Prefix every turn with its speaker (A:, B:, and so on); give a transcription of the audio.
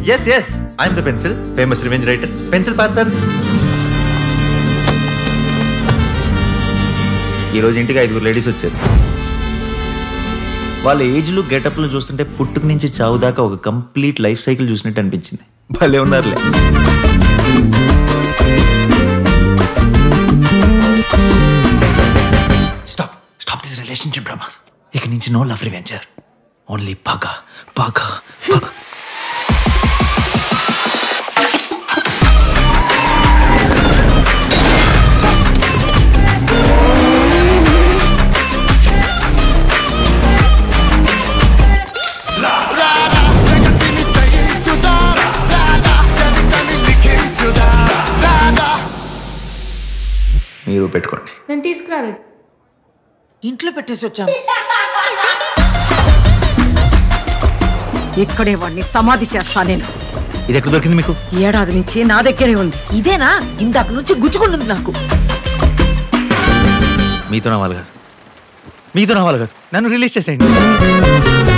A: yes yes I'm the pencil famous revenge writer pencil pass sir ఈరోజు ఇంటికి ఐదుగురు ladies వచ్చారు వాళ్ళ ఏజ్లు గెటప్లు చూస్తుంటే పుట్టుక నుంచి చావు దాకా ఒక కంప్లీట్ లైఫ్ సైకిల్ చూసినట్టు అనిపించింది భలే ఉన్నారులే stop stop this relationship dramas ఇక నుంచి నో లవ్ రివెంజర్ ఓన్లీ పగ పగ పగ మీరు పెట్టుకోండి
B: నేను తీసుకురాలేదు
C: ఇంట్లో పెట్టేసి వచ్చాను ఇక్కడే వాడిని సమాధి చేస్తా నేను
A: ఇది ఎక్కడ దొరికింది మీకు
C: ఏడాది నుంచి నా దగ్గరే ఉంది ఇదేనా ఇందాక నుంచి గుచ్చుకుంటుంది నాకు
A: మీతో రావాలి కాదు మీతో రావాలి కాదు నన్ను రిలీజ్ చేసేయండి